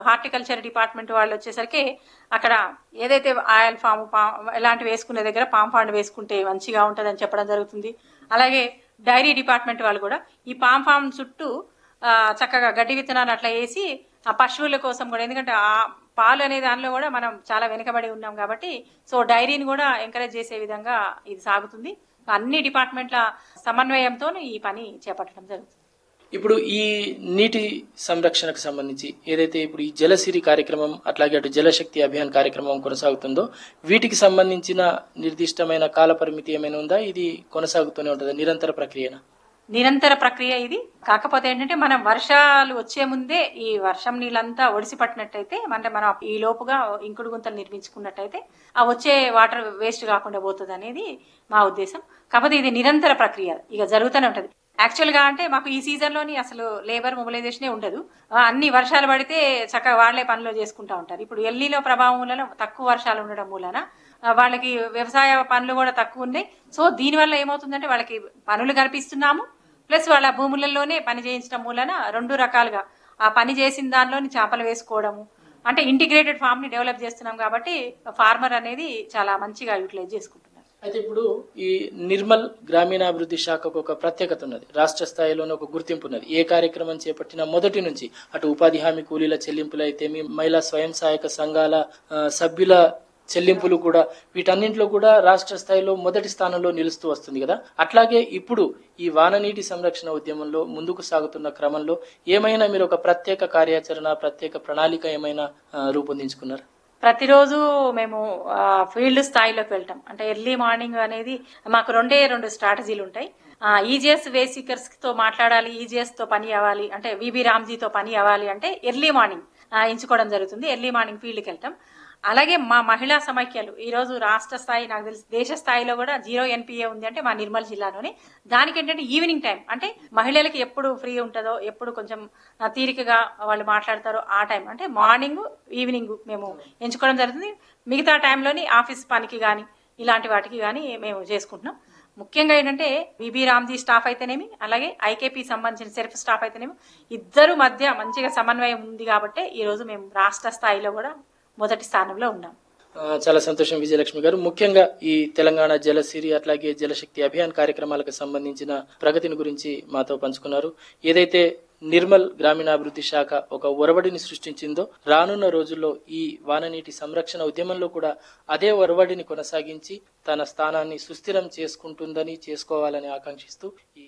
horticulture department వాళ్ళు వచ్చేసరికి అక్కడ ఏదైతే ఆయిల్ ఫామ్ పామ్ ఇలాంటివి వేసుకునే దగ్గర పామ్ ఫాండ్ వేసుకుంటే మంచిగా ఉంటుందని చెప్పడం జరుగుతుంది అలాగే డైరీ డిపార్ట్మెంట్ వాళ్ళు కూడా ఈ పామ్ ఫామ్ చుట్టూ ఆ, చక్కగా గడ్డి విత్తనాలు అట్లా వేసి ఆ పశువుల కోసం కూడా ఎందుకంటే ఆ పాలు అనే దానిలో కూడా మనం చాలా వెనుకబడి ఉన్నాం కాబట్టి సో డైరీని కూడా ఎంకరేజ్ చేసే విధంగా ఇది సాగుతుంది అన్ని డిపార్ట్మెంట్ల సమన్వయంతో ఈ పని చేపట్టడం జరుగుతుంది ఇప్పుడు ఈ నీటి సంరక్షణకు సంబంధించి ఏదైతే ఇప్పుడు ఈ జలసిరి కార్యక్రమం అట్లాగే అటు జలశక్తి అభియాన్ కార్యక్రమం కొనసాగుతుందో వీటికి సంబంధించిన నిర్దిష్టమైన కాల పరిమితి ఏమైనా ఉందా ఇది కొనసాగుతూనే ఉంటుందా నిరంతర ప్రక్రియనా నిరంతర ప్రక్రియ ఇది కాకపోతే ఏంటంటే మనం వర్షాలు వచ్చే ముందే ఈ వర్షం నీళ్ళంతా ఒడిసి పట్టినట్టయితే అంటే మనం ఈ లోపుగా ఇంకుడు గుంతలు నిర్మించుకున్నట్టయితే ఆ వచ్చే వాటర్ వేస్ట్ కాకుండా పోతుంది అనేది మా ఉద్దేశం కాకపోతే ఇది నిరంతర ప్రక్రియ ఇక జరుగుతూనే ఉంటది యాక్చువల్ గా అంటే మాకు ఈ సీజన్ లోని అసలు లేబర్ మొబిలైజేషన్ ఉండదు ఆ, అన్ని వర్షాలు పడితే చక్కగా వాళ్లే పనులు చేసుకుంటా ఉంటారు ఇప్పుడు ఎల్లీలో ప్రభావం వలన తక్కువ వర్షాలు ఉండడం మూలన ఆ, వాళ్ళకి వ్యవసాయ పనులు కూడా తక్కువ ఉన్నాయి సో దీనివల్ల ఏమవుతుందంటే వాళ్ళకి పనులు కల్పిస్తున్నాము ప్లస్ వాళ్ళ భూములలోనే పని చేయించడం మూలన రెండు రకాలుగా ఆ పని చేసిన దానిలోని చేపలు వేసుకోవడము అంటే ఇంటిగ్రేటెడ్ ఫామ్ ని డెవలప్ చేస్తున్నాం కాబట్టి ఫార్మర్ అనేది చాలా మంచిగా యూటిలైజ్ చేసుకుంటున్నారు అయితే ఇప్పుడు ఈ నిర్మల్ గ్రామీణాభివృద్ధి శాఖకు ఒక ప్రత్యేకత ఉన్నది రాష్ట్ర స్థాయిలోనే ఒక గుర్తింపు ఉన్నది ఏ కార్యక్రమం చేపట్టినా మొదటి నుంచి అటు ఉపాధి హామీ కూలీల చెల్లింపులు అయితే మహిళా స్వయం సహాయక సంఘాల ఆ, సభ్యుల చెల్లింపులు కూడా వీటన్నింటిలో కూడా రాష్ట్ర స్థాయిలో మొదటి స్థానంలో నిలుస్తూ వస్తుంది కదా అట్లాగే ఇప్పుడు ఈ వాననీటి సంరక్షణ ఉద్యమంలో ముందుకు సాగుతున్న క్రమంలో ఏమైనా మీరు ఒక ప్రత్యేక కార్యాచరణ ప్రత్యేక ప్రణాళిక ఏమైనా ఆ, రూపొందించుకున్నారా ప్రతిరోజు మేము ఆ, ఫీల్డ్ స్థాయిలోకి వెళ్తాం అంటే ఎర్లీ మార్నింగ్ అనేది మాకు రెండే రెండు స్ట్రాటజీలు ఉంటాయి ఈజీఎస్ వేసికర్స్ తో మాట్లాడాలి ఈజీఎస్ తో పని అవ్వాలి అంటే విబి రామ్జీతో పని అవ్వాలి అంటే ఎర్లీ మార్నింగ్ ఆ, ఎంచుకోవడం జరుగుతుంది ఎర్లీ మార్నింగ్ ఫీల్డ్కి వెళ్తాం అలాగే మా మహిళా సమైక్యాలు ఈ రోజు రాష్ట్ర స్థాయి నాకు తెలిసి దేశ స్థాయిలో కూడా జీరో ఎన్పిఏ ఉంది అంటే మా నిర్మల్ జిల్లాలోనే దానికి ఏంటంటే ఈవినింగ్ టైం అంటే మహిళలకి ఎప్పుడు ఫ్రీ ఉంటుందో ఎప్పుడు కొంచెం ఆ, తీరికగా వాళ్ళు మాట్లాడతారో ఆ టైం అంటే మార్నింగ్ ఈవినింగ్ మేము ఎంచుకోవడం జరుగుతుంది మిగతా టైంలోని ఆఫీస్ పనికి కానీ ఇలాంటి వాటికి కానీ మేము చేసుకుంటున్నాం ముఖ్యంగా ఏంటంటే విబి రామ్జీ స్టాఫ్ అయితేనేమి అలాగే ఐకేపీ సంబంధించిన సెల్ఫ్ స్టాఫ్ అయితేనేమి ఇద్దరు మధ్య మంచిగా సమన్వయం ఉంది కాబట్టి ఈ రోజు మేము రాష్ట్ర స్థాయిలో కూడా మొదటి స్థానంలో ఉన్నాం ఆ, చాలా సంతోషం విజయలక్ష్మి గారు ముఖ్యంగా ఈ తెలంగాణ జలసిరి అట్లాగే జలశక్తి అభియాన్ కార్యక్రమాలకు సంబంధించిన ప్రగతిని గురించి మాతో పంచుకున్నారు ఏదైతే నిర్మల్ గ్రామీణాభివృద్ధి శాఖ ఒక ఒరవడిని సృష్టించిందో రానున్న రోజుల్లో ఈ వాననీటి సంరక్షణ ఉద్యమంలో కూడా అదే ఒరవడిని కొనసాగించి తన స్థానాన్ని సుస్థిరం చేసుకుంటుందని చేసుకోవాలని ఆకాంక్షిస్తూ ఈ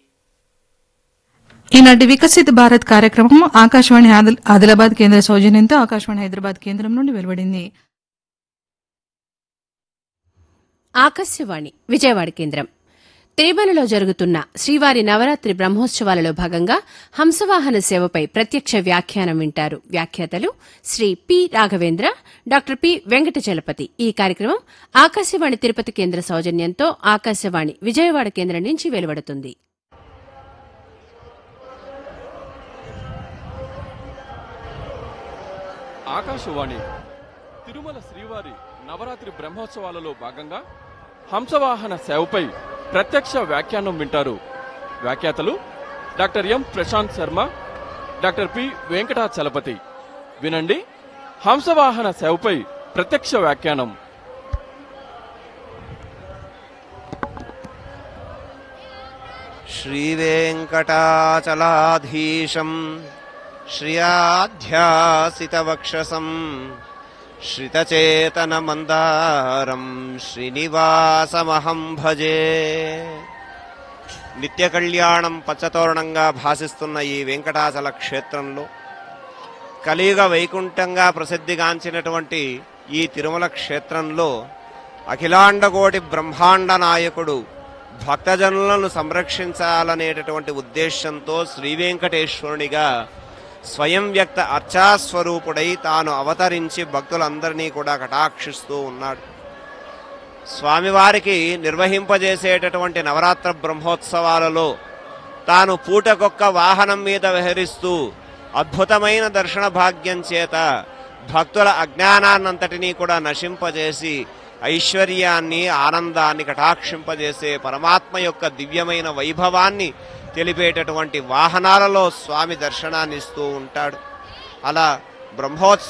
ఈనాటి వికసిత్ భారత్ కార్యక్రమం ఆకాశవాణి ఆదిల్- ఆదిలాబాద్ కేంద్ర సౌజన్యంతో ఆకాశవాణి హైదరాబాద్ కేంద్రం నుండి వెలువడింది ఆకాశవాణి విజయవాడ కేంద్రం తిరుమలలో జరుగుతున్న శ్రీవారి నవరాత్రి బ్రహ్మోత్సవాలలో భాగంగా హంసవాహన సేవపై ప్రత్యక్ష వ్యాఖ్యానం వింటారు వ్యాఖ్యాతలు Shri P Raghavendra doctor P Venkata Chalapathi ఈ కార్యక్రమం ఆకాశవాణి తిరుపతి కేంద్ర సౌజన్యంతో ఆకాశవాణి విజయవాడ కేంద్రం నుంచి వెలువడుతుంది ఆకాశవాణి తిరుమల శ్రీవారి నవరాత్రి బ్రహ్మోత్సవాలలో భాగంగా హంసవాహన సేవపై ప్రత్యక్ష వ్యాఖ్యానం వింటారు వ్యాఖ్యాతలు doctor M Prashanth Sharma doctor P Venkatachalapathi వినండి హంసవాహన సేవపై ప్రత్యక్ష వ్యాఖ్యానం श्रीवेङ्कटाचलाधीशम् श्रियाध्यासितवक्षसम् श्रितचेतनमन्दारम् శ్రీనివాసమహం భజే నిత్య కళ్యాణం పచ్చతోరణంగా భాసిస్తున్న ఈ వెంకటాచల క్షేత్రంలో కలియుగ వైకుంఠంగా ప్రసిద్ధిగాంచినటువంటి ఈ తిరుమల క్షేత్రంలో అఖిలాండకోటి బ్రహ్మాండ నాయకుడు భక్తజనులను సంరక్షించాలనేటటువంటి ఉద్దేశంతో శ్రీ వెంకటేశ్వరునిగా స్వయం వ్యక్త అర్చాస్వరూపుడై తాను అవతరించి భక్తులందరినీ కూడా కటాక్షిస్తూ ఉన్నాడు స్వామివారికి నిర్వహింపజేసేటటువంటి నవరాత్ర బ్రహ్మోత్సవాలలో తాను పూటకొక్క వాహనం మీద విహరిస్తూ అద్భుతమైన దర్శన భాగ్యం చేత భక్తుల అజ్ఞానాన్నంతటినీ కూడా నశింపజేసి ఐశ్వర్యాన్ని ఆనందాన్ని కటాక్షింపజేసే పరమాత్మ యొక్క దివ్యమైన వైభవాన్ని తెలిపేటటువంటి వాహనాలలో స్వామి దర్శనాన్ని ఇస్తూ ఉంటాడు అలా బ్రహ్మోత్సవ